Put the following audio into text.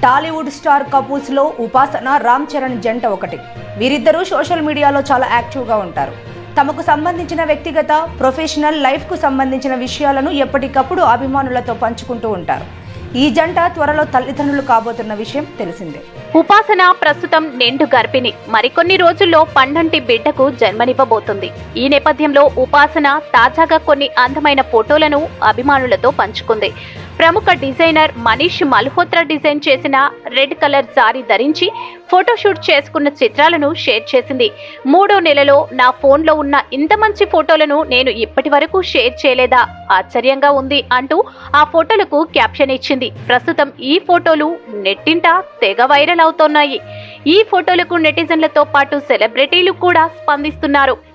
Tollywood star couples లో ఉపాసన రామ్ చరణ్ జంట ఒకటి వీరిద్దరూ సోషల్ మీడియాలో చాలా యాక్టివ్ గా ఉంటారు తమకు సంబంధించిన వ్యక్తిగత ప్రొఫెషనల్ లైఫ్ కు సంబంధించిన విషయాలను ఎప్పటికప్పుడు అభిమానులతో పంచుకుంటూ ఉంటారు ఈ జంట త్వరలో తల్లిదండ్రులు కాబోతున్న విషయం తెలిసిందే ఉపాసన ప్రస్తుతం నిండు గర్భిణి మరికొన్ని రోజుల్లో పండంటి బిడ్డకు జన్మనివ్వబోతుంది ఈ నేపథ్యంలో ఉపాసన తాజాగా కొన్ని అందమైన ఫోటోలను అభిమానులతో పంచుకుంది ప్రముఖ డిజైనర్ మనీష్ మల్హోత్రా డిజైన్ చేసిన రెడ్ కలర్ సారీ ధరించి ఫోటోషూట్ చేసుకున్న చిత్రాలను షేర్ చేసింది మూడో నెలలో నా ఫోన్లో ఉన్న ఇంత మంచి ఫోటోలను నేను ఇప్పటి వరకు షేర్ చేయలేదా ఆశ్చర్యంగా ఉంది అంటూ ఆ ఫోటోలకు క్యాప్షన్ ఇచ్చింది ప్రస్తుతం ఈ ఫోటోలు నెట్టింట తెగ వైరల్ అవుతున్నాయి ఈ ఫోటోలకు నెటిజన్లతో పాటు సెలబ్రిటీలు కూడా స్పందిస్తున్నారు